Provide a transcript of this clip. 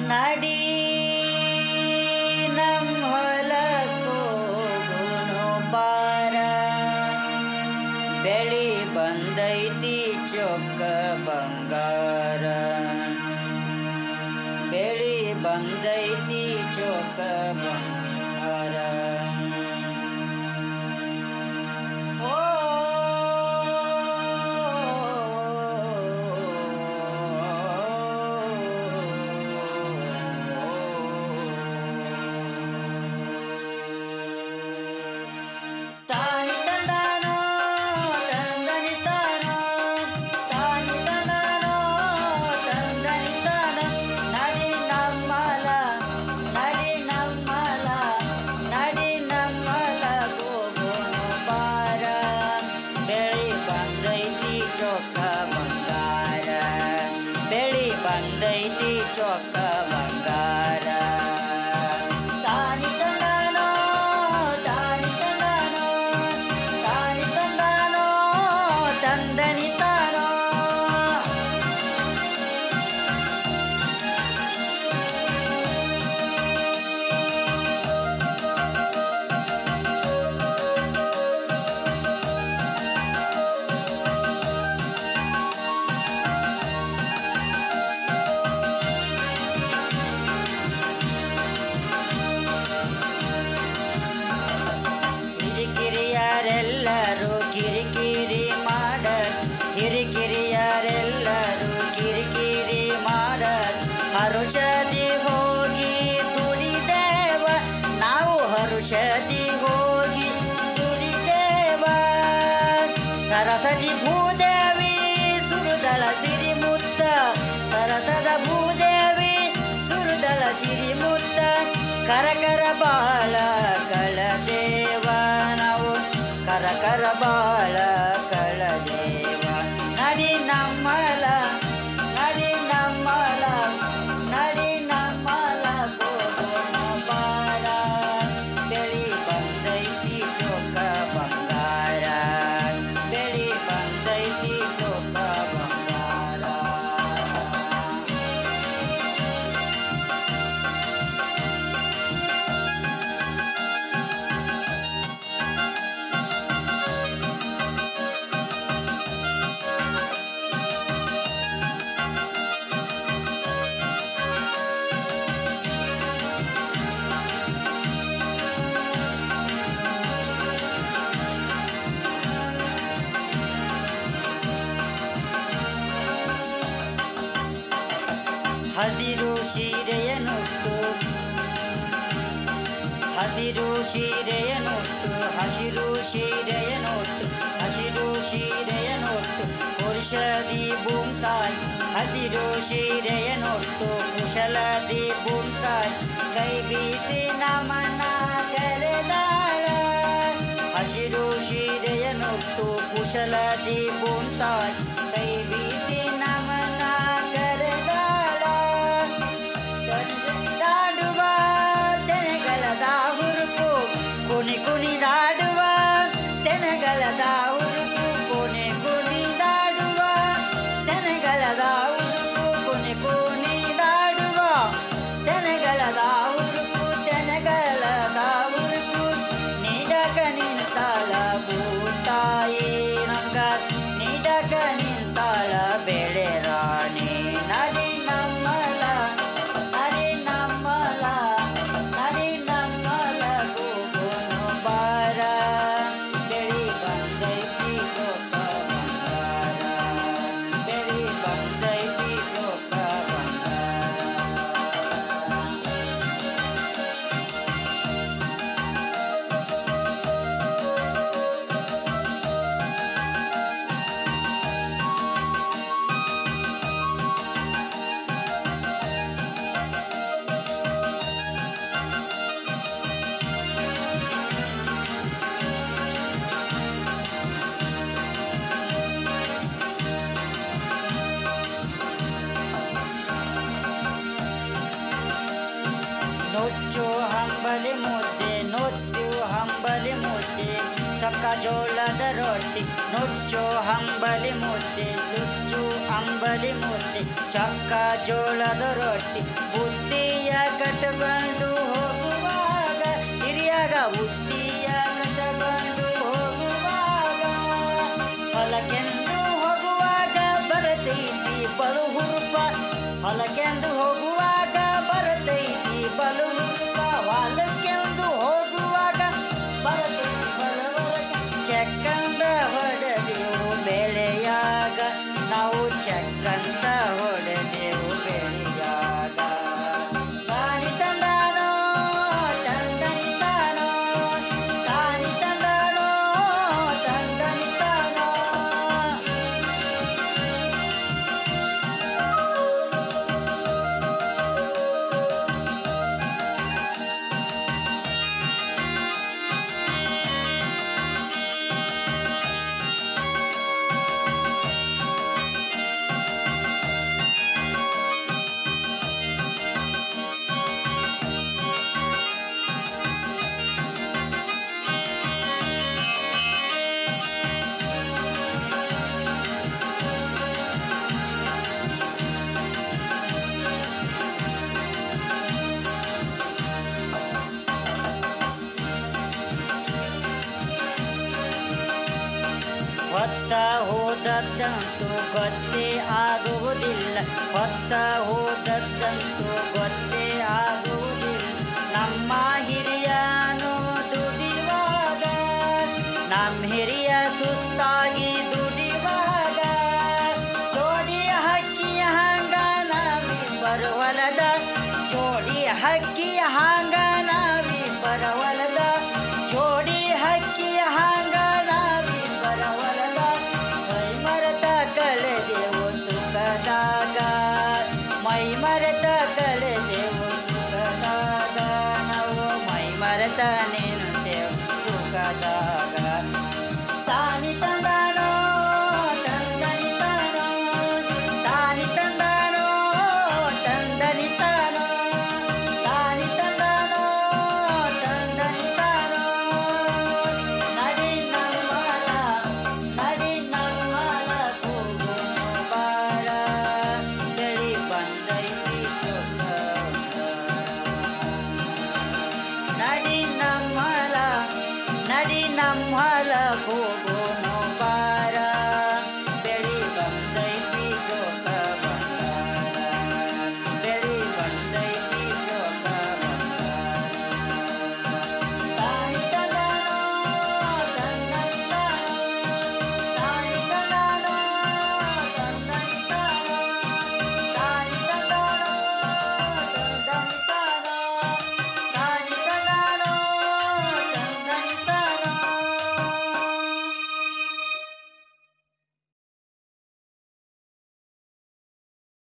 ನಡಿ ನಮ್ ಹೊಲಕ್ಕೋಗುನು ಬಾರ ಬೆಳಿ ಬಂದೈತಿ ಚೊಕ್ಕ ಬಂಗಾರ ಬೆಳಿ ಬಂದೈತಿ ಚೊಕ್ಕ ಬಂಗಾರ ಓ ತಾನಿ ತಂದಾನೋ ತಂದನಿ ತಾನೋ ತಾನಿ ತಂದಾನೋ ತಂದನಿ ತಾನ ನಡಿ ನಮ್ಮಲ ನಡಿ ನಮ್ಮಲ ನಡಿ ನಮ್ಮಲ ಗೋಗೋನು ಬಾರ ಬೆಳಿ ಬಂದೈತಿ ಚೊಕ್ಕ ಬಂಗಾರ ಬೆಳಿ ಬಂದೈತಿ ಚೊಕ್ಕ ಬಂಗಾರ ತಾನಿ ತಂದಾನೋ ತಾನಿ ತಂದಾನೋ ತಾನಿ ತಂದಾನೋ ತಂದನಿ ತಾನೋ ಹಿರಿಕಿರಿಯರೆಲ್ಲರೂ ಕಿರಿಕಿರಿ ಮಾಡ ಹಿರಿಕಿರಿಯರೆಲ್ಲರೂ ಕಿರಿಕಿರಿ ಮಾಡ ಹರುಷದಿ ಹೋಗಿ ದುಡಿದೇವ ನಾವು ಹರುಷದಿ ಹೋಗಿ ದುಡಿದೇವ ಸರಸದಿ ಭೂದೇವಿ ಸುರುದಳ ಸಿರಿಮುತ್ತ ಸರಸದ ಭೂದೇವಿ ಸುರುದಳ ಸಿರಿಮುತ್ತ ಕರಕರ ಬಾಳ ಕಳದೇವ ನಾವು ಕರಕರ ಬಾಳ ಕಳದೇವ ನಡಿ ನಮ್ಮಲ ನಡಿ ನಮ್ಮಲ ನಡಿ ನಮ್ಮಲ ಗೋಗೋಣ ಬಾರ ಬೆಳಿ ಬಂದೈತಿ ಚೊಕ್ಕ ಬಂಗಾರ ಬೆಳಿ ಬಂದೈತಿ ಚೊಕ್ಕ ಬಂಗಾರ ಹಸಿರು ಸೀರೆಯನುಟ್ಟು ಹಸಿರು ಸೀರೆಯನುಟ್ಟು ಹಸಿರು ಸೀರೆಯನುಟ್ಟು ಹಸಿರು ಸೀರೆಯನುಟ್ಟು ಪುರುಷದಿ ಬೂಮ್ತಾಯ್ ಹಸಿರು ಸೀರೆಯನುಟ್ಟು ಕುಶಲದಿ ಬೂಮ್ತಾಯ್ ಕೈ ಬೀಸಿ ನಮನ ಕರೆದಾಳ ಹಸಿರು ಸೀರೆಯನುಟ್ಟು ಕುಶಲದಿ ಬೂಮ್ತಾಯ್ ಕೈ ಬೀಸಿ ನಮನ ಕರೆದಾಳ ದಾಡುವ ತೆನೆಗಳದ ಹುರುಪು ಕುಣಿ ಕುಣಿದಾಡುವ ತೆನೆಗಳದ ಹುರುಪು ಕುಣಿ ಕುಣಿದಾಡುವ ತೆನೆಗಳದ ಹುರುಪು ಕುಣಿ ಕುಣಿದಾಡುವ ತೆನೆಗಳದ ಹುರುಪು ತೆನೆಗಳದ ಹುರುಪು ನೀಡಕ ನಿಂತಾಳ ಭೂತಾಯಿ ನಮ್ಗ ನೀಡಕ ನಿಂತಾಳ ಬೆಳೆ ರಾಣಿ ನಡಿ ನಮ್ಮಲ ನಡಿ ನಮ್ಮಲ ನಡಿ ನಮ್ಮಲ ಗೋಗೋನು ಬಾರ ಬೆಳಿ ಬಂದೈತಿ ಚೊಕ್ಕ ಬಂಗಾರ ಬೆಳಿ ಬಂದೈತಿ ಚೊಕ್ಕ ಬಂಗಾರ ನೊಚ್ಚು ಹಂಬಲಿ ಮುದ್ದೆ ನೊಚ್ಚು ಹಂಬಲಿ ಮುದ್ದೆ ಚೊಕ್ಕ ಜೋಳದ ರೊಟ್ಟಿ ನುಚ್ಚು ಅಂಬಲಿ ಮುದ್ದೆ ನುಚ್ಚು ಅಂಬಲಿ ಮುದ್ದೆ ಚೊಕ್ಕ ಜೋಳದ ರೊಟ್ಟಿ ಬುದ್ಧಿಯ ಕಟ್ಟಕೊಂಡು ಹೋಗುವಾಗ ಹಿರಿಯಾಗ ಬುದ್ಧಿಯ ಕಟ್ಟಕೊಂಡು ಹೋಗುವಾಗ ಹೊಲಕ್ಕೆಂದು ಹೋಗುವಾಗ ಬರತೈತಿ ಬಲು ಹುರುಪ ಹೊಲಕ್ಕೆಂದು ಹೋಗುವಾಗ ಬರತೈತಿ ಬಲು ಹುರುಪ ಹೊಲಕ್ಕೆಂದು ಹೋಗುವಾಗ ಬರತೈತಿ ಬಲು ಹುರುಪ ಚೆಕ್ಕಂದ ಹೊಡೆದೆವು ಬೆಳೆಯಾಗ ನಾವು ಚೆಕ್ಕಂದ ಹೊಡೆದೆವು ಬೆಳೆಯಾಗ ತಾನಿ ತಂದಾನೋ ತಂದನಿತಾನೋ ತಾನಿ ತಂದಾನೋ ತಂದನಿತಾನೋ ಹೊತ್ತ ಹೋದದ್ದಂತೂ ಗೊತ್ತೇ ಆಗುವುದಿಲ್ಲ ಹೊತ್ತ ಹೋದದ್ದಂತೂ ಗೊತ್ತೇ ಆಗುವುದಿಲ್ಲ ನಮ್ಮ ಹಿರಿಯನು ದುಡಿಯುವಾಗ ನಮ್ಮ ಹಿರಿಯ ಸುಸ್ತಾಗಿ ದುಡಿಯುವಾಗ ಜೋಡಿ ಹಕ್ಕಿಯ ಹಂಗ ನಾವಿ ಬರುವಲದ ಜೋಡಿ ಹಕ್ಕಿಯ ಹಂಗ ನಾವಿ ಬರವಲದ ಜೋಡಿ ಹಕ್ಕಿಯ ಹಂಗ ನಾವಿ ಬರವಲದ ಮೈ ಮರೆತ ಕಳೆದೆವು ಸುಖದಾಗ ಮೈ ಮರೆತ